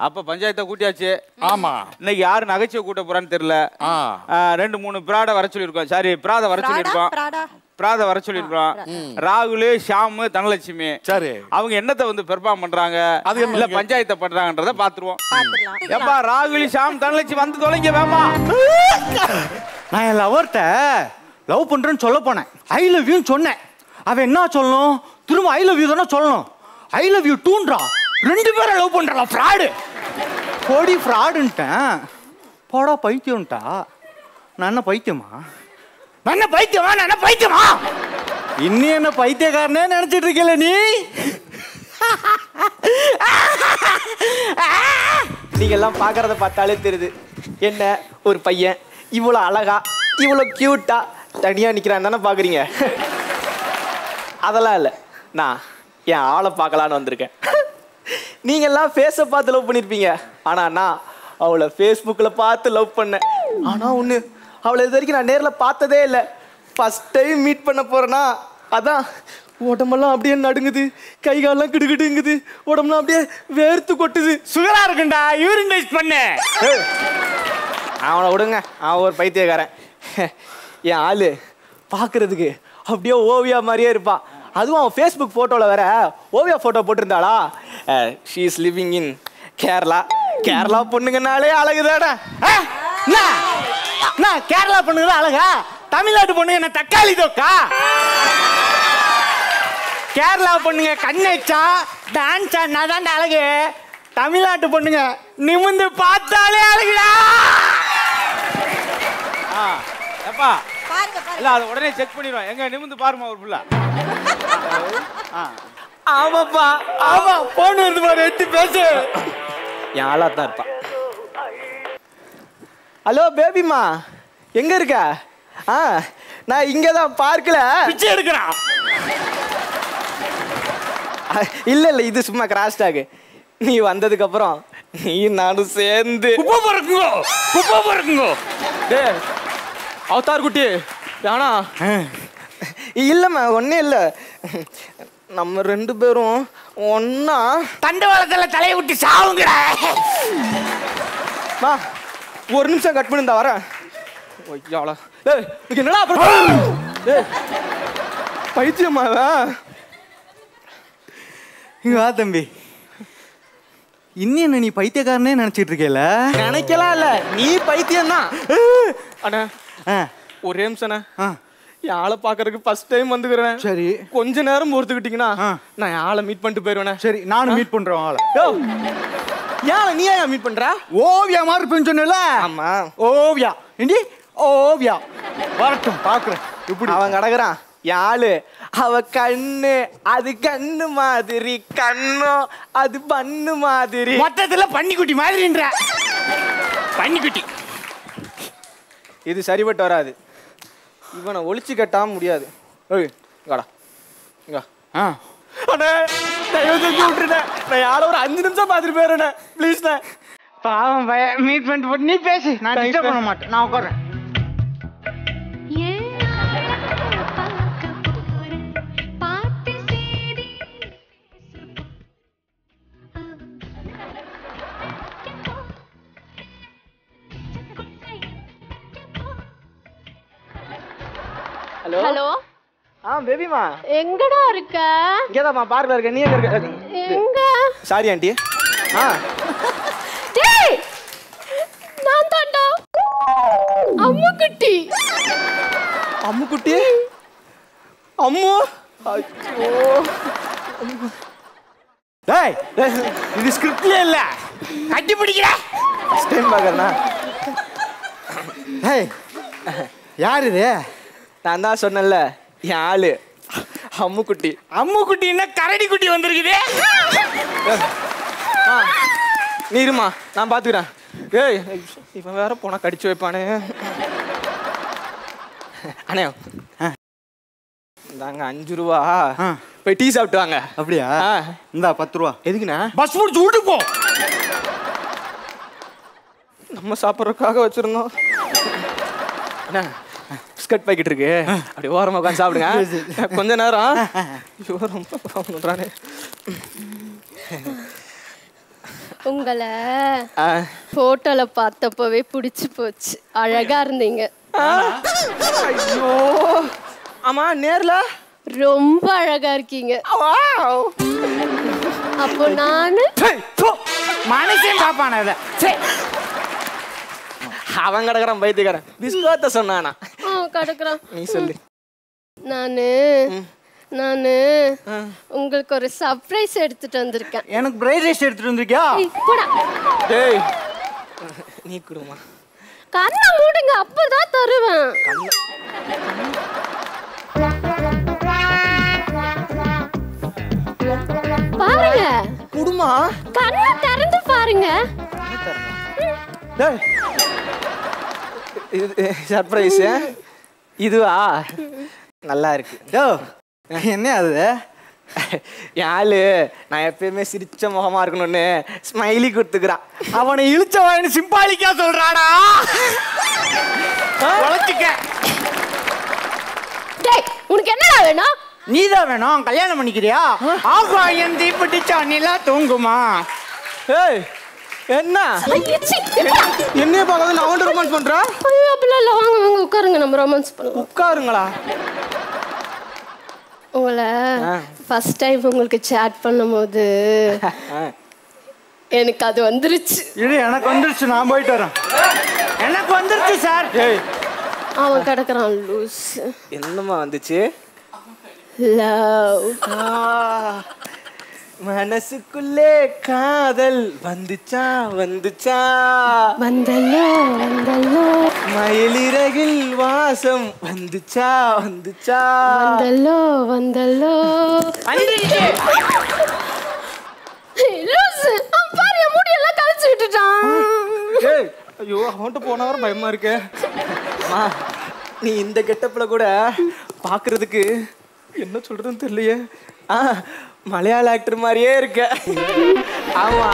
அப்ப பஞ்சாயத்தை கூட்டியாச்சு ஆமா இன்னைக்கு யாரு நகைச்சுவை கூட்ட போறான்னு தெரியல ஆ ஆ, ரெண்டு மூணு பிராட வர சொல்லியிருக்கோம் சாரி பிராத வர சொல்லியிருக்கோம் பிராடா பிராத வர சொல்லியிருக்கோம் ராகுல் ஷாம் தனலட்சுமி சரி அவங்க என்னத்தை வந்து பெர்ஃபார்ம் பண்றாங்க அது என்ன இல்ல பஞ்சாயத்தை பண்றாங்கன்றத பாத்துருவோம் பாத்துடலாம் ஏப்பா ராகுல் ஷாம் தனலட்சுமி வந்து தொலைங்க வேமா நான் என் லவர்கிட்ட லவ் பண்றேன்னு சொல்ல போனேன் ஐ லவ் யூ சொன்னேன் அவன் என்ன சொல்லணும் திரும்ப ஐ லவ் யூ தானே சொல்லணும் ஐ லவ் யூ டூன்றா ரெண்டு பேரும் லவ் பண்றா ஃப்ராடு போடி ஃப்ராடுன்ட்டேன் போடா பைத்தியம்ட்டா நான் என்ன பைத்தியமா நான் என்ன பைத்தியமா நான் என்ன பைத்தியமா இன்னும் என்ன பைத்தியக்காரனே நினைச்சிட்டு இருக்கல நீ நீங்க எல்லாம் பாக்குறத பார்த்தாலே தெரியுது என்ன ஒரு பையன் இவ்வளோ அழகா இவ்வளோ கியூட்டா தனியா நிக்கிறான் தானே பாக்குறீங்க அதெல்லாம் இல்லை நான் என் ஆளை பார்க்கலான்னு வந்திருக்கேன் நீங்க எல்லாம் ஃபேஸை பார்த்து லவ் பண்ணியிருப்பீங்க ஆனா நான் அவளை ஃபேஸ்புக்கில் பார்த்து லவ் பண்ணேன் ஆனா ஒன்று அவளை இது வரைக்கும் நான் நேரில் பார்த்ததே இல்லை ஃபர்ஸ்ட் டைம் மீட் பண்ண போறேன்னா அதான் உடம்பெல்லாம் அப்படியே நடுங்குது கை காலெல்லாம் கிடுகிடுங்குது உடம்புலாம் அப்படியே வேர்த்து கொட்டுது சுகரா இருக்குண்டா யூரின் டெஸ்ட் பண்ணு ஏய், அவனை விடுங்க அவன் ஒரு பைத்தியக்காரன் என் ஆளு பார்க்கறதுக்கு அப்படியே ஓவியா மாதிரியே இருப்பான் அதுவும் அவன் ஃபேஸ்புக் ஃபோட்டோவில் வேற ஓவியா ஃபோட்டோ போட்டிருந்தாளா she is living in Kerala Kerala பொண்ணுங்கனாலே அழகுதாடா ஆ? என்ன? என்ன கேரளா பொண்ணுங்களா அழகா தமிழ்நாட்டு பொண்ணுங்க என்ன தக்காளி தொக்கா கேரளா பொண்ணுங்க கண்ணெச்சா டான்ஸ் ஆடினா தான் அழகு தமிழ்நாட்டு பொண்ணுங்க நிமிந்து பார்த்தாலே அழகுடா ஆ, ஏப்பா பாருங்க பாருங்க இல்ல அதை உடனே செக் பண்ணிடுவோம் எங்க நிமிந்து பாருமா ஒரு புள்ள ஆமாப்பா ஆமா போன் வருது பாரு எட்டி பேசு என் ஆளா தான் இருப்பான் ஹலோ பேபிமா எங்க இருக்க ஆ நான் இங்க தான் பார்க்கல பிச்சை எடுக்கிறான் இல்ல இல்ல இது சும்மா கிராஷ் டாக் நீ வந்ததுக்கு அப்புறம் நீ நானும் சேர்ந்து குப்பை பொறுக்குங்கோ குப்பை பொறுக்குங்கோ டேய் அவதார் குட்டி வேணா இல்லம்மா ஒன்றும் இல்லை நம்ம ரெண்டு பேரும் ஒன்னா தண்டவாளத்துல தலையை விட்டு சாவுங்கடா மா ஒரு நிமிஷம் கட் பண்ணி இந்த வரேன் ஒய்யாளா ஏய் இதுக்கு என்னடா அப்புறம் ஏய் பைத்தியமா இவன்? இங்க வா தம்பி இன்னும் என்ன நீ பைத்தியக்காரனே நினைச்சிட்டு இருக்கேல நினைக்கலாம் இல்ல நீ பைத்தியம் தான் அண்ணா ஆ, ஒரே நிமிஷம்ண்ணே ஆ, என் ஆளை பார்க்கறதுக்கு ஃபர்ஸ்ட் டைம் வந்துக்கிறேன் சரி கொஞ்ச நேரம் பொறுத்துக்கிட்டீங்கன்னா ஆ. நான் என் ஆளை மீட் பண்ணிட்டு போயிடுவேண்ணே சரி நானும் மீட் பண்றேன் ஆளை யோ ஏன் நீ ஏன் மீட் பண்ற ஓவியா மாதிரி இருப்பேன்னு சொன்னல ஆமா ஓவியா இண்டி ஓவியா வரட்டும் பாக்குறேன் இப்படி அவன் கிடக்குறான் என் ஆளு அவ கண்ணு அது கண்ணு மாதிரி கண்ணும் அது பண்ணு மாதிரி மொத்தத்துல பன்னிக்குட்டி மாதிரின்ற பன்னிக்குட்டி இது சரிப்பட்டு வராது இவனை ஒளிச்சு கட்டாம முடியாது ஏய் இங்கடா இங்க ஆ அண்ணே தயவு செஞ்சு விட்டுருண்ணே நான் யாரோ ஒரு அஞ்சு நிமிஷம் பார்த்துட்டு போயிடுறேண்ணே ப்ளீஸ்ண்ணே பாவம் பய மீட் பண்ணிட்டு போட்டு நீ பேசு நான் Thanks, டிஸ்டர்ப் sir. பண்ண மாட்டேன் நான் உட்கார்றேன் பாட்டு சேரி ஹலோ ஹலோ ஆ பேபிமா எங்கடா இருக்க இங்கேதாம்மா பார்க்கல இருக்க நீ எங்க இருக்க எங்க சாரி ஆண்டி ஆ டேய் நான் தாண்டா அம்மா குட்டி அம்முக்குட்டி அம்மு ஐயோ டேய் இது ஸ்கிரிப்ட்ல இல்ல கட்டி பிடிக்கிற ஃபஸ்ட் டைம் பார்க்கறேண்ணா டேய் யார் இது நான் தான் சொன்னேன்ல என் ஆளு அம்முக்குட்டி அம்மு குட்டி என்ன கரடி குட்டி வந்திருக்குது ஆ நீ இருமா நான் பார்த்துக்கிறேன் ஏய் இவன் வேற போனா கடிச்சு வைப்பானே அண்ணே இந்தாங்க அஞ்சு ரூபா ஆ. போய் டீ சாப்பிட்டு வாங்க அப்படியா ஆ. இந்தா பத்து ரூபா எதுக்குண்ணா பஸ் பிடிச்சி விட்டு போ நம்ம சாப்பிட்றதுக்காக வச்சிருந்தோம் அண்ணா பிஸ்கட் பாக்கெட் இருக்கு அப்படியே ஓரமா உட்காந்து சாப்பிடுங்க கொஞ்ச நேரம் ஐயோ ரொம்ப பாவம் பண்றானே உங்களை ஆ. போட்டோல பார்த்தப்பவே பிடிச்சு போச்சு அழகா இருந்தீங்க ஆ. ஐயோ ஆமா நேர்ல ரொம்ப அழகா இருக்கீங்க வாவ். அப்போ நானு மனுஷன் பாப்பான இதை அவன் கிடக்குறான் பைத்தியக்காரன் பிஸ்கோத்த சொன்னானா ஆ கிடக்குறான் நீ சொல்லு நானு நானு உங்களுக்கு ஒரு சர்ப்ரைஸ் எடுத்துட்டு வந்திருக்கேன் எனக்கு பிரைட் ரைஸ் எடுத்துட்டு வந்திருக்கியா ஏய், போடா டேய் நீ குடுமா கண்ணை மூடுங்க அப்பதான் தருவேன் பாருங்க குடுமா கண்ணை திறந்து பாருங்க டேய் இது சர்ப்ரைஸ் இதுவா நல்லா இருக்கு யோ என்ன அது என் ஆளு நான் எப்பயுமே சிரிச்ச முகமா இருக்கணும்னு ஸ்மைலி கொடுத்துக்கிறான் அவனை இழுச்ச வாயின்னு சிம்பாலிக்கா சொல்றாடா உழைச்சிக்க டேய் உனக்கு என்னடா வேணும் நீதான் வேணும் கல்யாணம் பண்ணிக்கிறியா ஆகாயம் தீப்பிடிச்சா நிலா தூங்குமா ஏய் என்ன ஐயே, சீ, என்னடா? என்னைய பார்க்காத நான் அவன்கிட்ட ரொமான்ஸ் பண்றேன் ஐயோ அப்படிலாம் இல்லை வாங்க வாங்க உட்காருங்க நம்ம ரொமான்ஸ் பண்ணுவோம் உட்காருங்களா உங்களை ஆ. ஃபர்ஸ்ட் டைம் உங்களுக்கு சேட் பண்ணும்போது எனக்கு அது வந்துருச்சு இது எனக்கு வந்துருச்சு நான் போயிட்டு வரேன் எனக்கு வந்துருச்சு சார் ஏய் அவன் கிடக்குறான் லூஸ் என்னம்மா வந்துச்சு லவ் ஆ, மனசுக்குள்ளே காதல் வந்துச்சா வந்துச்சா வந்தல்லோ வந்தல்லோ மயிலிறகில் வாசம் வந்துச்சா வந்துச்சா வந்தல்லோ வந்தல்லோ லூஸ் அவன் பாரு என் முடியெல்லாம் கழிச்சு விட்டுட்டான் ஏய் ஐயோ அவன்கிட்ட போன வாரம் பயமா இருக்கே அம்மா நீ இந்த கெட்டப்ல கூட பாக்குறதுக்கு என்ன சொல்றதுன்னு தெரியலையே ஆ மலையாள ஆக்டர் மாதிரியே இருக்க ஆமா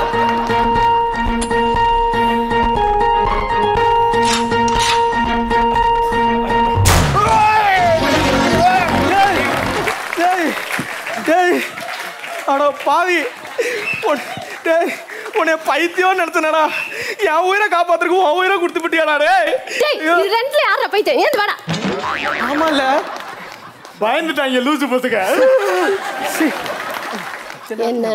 டேய், டேய், டேய், அட பாவி உன்- டேய், உன்னை பைத்தியம் நினைச்சனடா என் உயிரை காப்பாத்துறதுக்கு உன் உயிரை கொடுத்து விட்டியாடா டேய் டேய் இது ரெண்டுல யாரா போயிட்டேன் ஏன் வாடா ஆமால பயந்துட்டாங்க லூசு பத்துக்க என்ன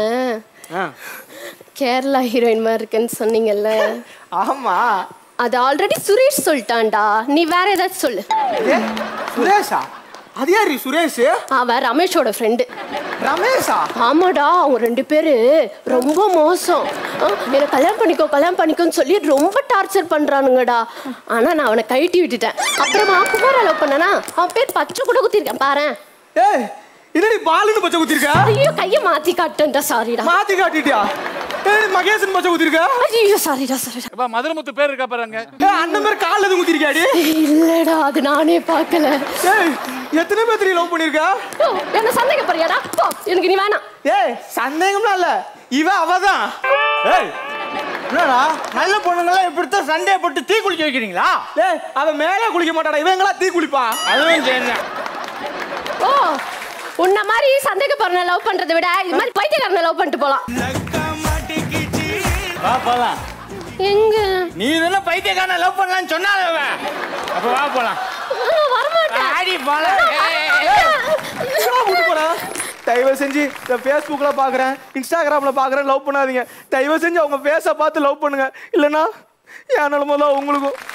கேரளா ஹீரோயின் மாதிரி இருக்குன்னு சொன்னீங்கல்ல ஆமா அது ஆல்ரெடி சுரேஷ் சொல்லிட்டான்டா நீ வேற ஏதாச்சும் சொல்லு ஏ, சுரேஷா அது யாரு சுரேஷ் அவன் ரமேஷோட ஃப்ரெண்டு ரமேஷா ஆமாடா அவங்க ரெண்டு பேரு ரொம்ப மோசம் ஆ, என்னை கல்யாணம் பண்ணிக்கோ கல்யாணம் பண்ணிக்கோன்னு சொல்லி ரொம்ப டார்ச்சர் பண்றானுங்கடா ஆனா நான் அவனை கழட்டி விட்டுட்டேன் அப்புறமா குமார் லவ் பண்ணனா அவன் பேர் பச்சை கூட குத்திருக்கேன் பாரேன் ஏய் என்னடி பாலுன்னு பச்சை குத்திருக்க ஐயோ கையை மாத்தி காட்டுன்டா சாரிடா மாத்தி காட்டிட்டியா ஏய் மகேசன் பச்சை குத்திருக்க ஐயோ சாரிடா சாரிடா அப்ப மதுரமுத்து பேர் இருக்கா பாருங்க ஏய் அண்ணன் பேர் கால்ல எதுவும் குத்திருக்காடி இல்லடா அது நானே பார்க்கல ஏய் எத்தனை பேர் லவ் பண்ணிருக்க ஓ, என்ன சந்தேகப்படுறியாடா போ எனக்கு நீ வேணாம் ஏய் சந்தேகம்லாம் இல்ல இவ அவதான் ஏய் என்னடா நல்ல பொண்ணுங்களாம் இப்படித்தான் சண்டே போட்டு தீ குளிக்க வைக்கிறீங்களா ஏய் அவ மேலே குளிக்க மாட்டாடா இவங்களா தீ குளிப்பா அதுவும் சரிதான் ஓ உன்ன மாதிரி சந்தேகப்படுறன லவ் பண்றதை விட இது மாதிரி பைத்தியக்காரனை லவ் பண்ணிட்டு போலாம் வா போலாம் எங்க நீ இதெல்லாம் பைத்தியக்காரனை லவ் பண்ணலாம்னு சொன்னால அவன் அப்ப வா போலாம் ஆ, வரமாட்டேன் ஆடி போலாம் கூட்டு போடா தயவு செஞ்சு இந்த ஃபேஸ்புக்ல பாக்குறேன் இன்ஸ்டாகிராம்ல பாக்குறேன் லவ் பண்ணாதீங்க தயவு செஞ்சு அவங்க ஃபேஸை பார்த்து லவ் பண்ணுங்க இல்லைன்னா என் நிலமை தான் உங்களுக்கும்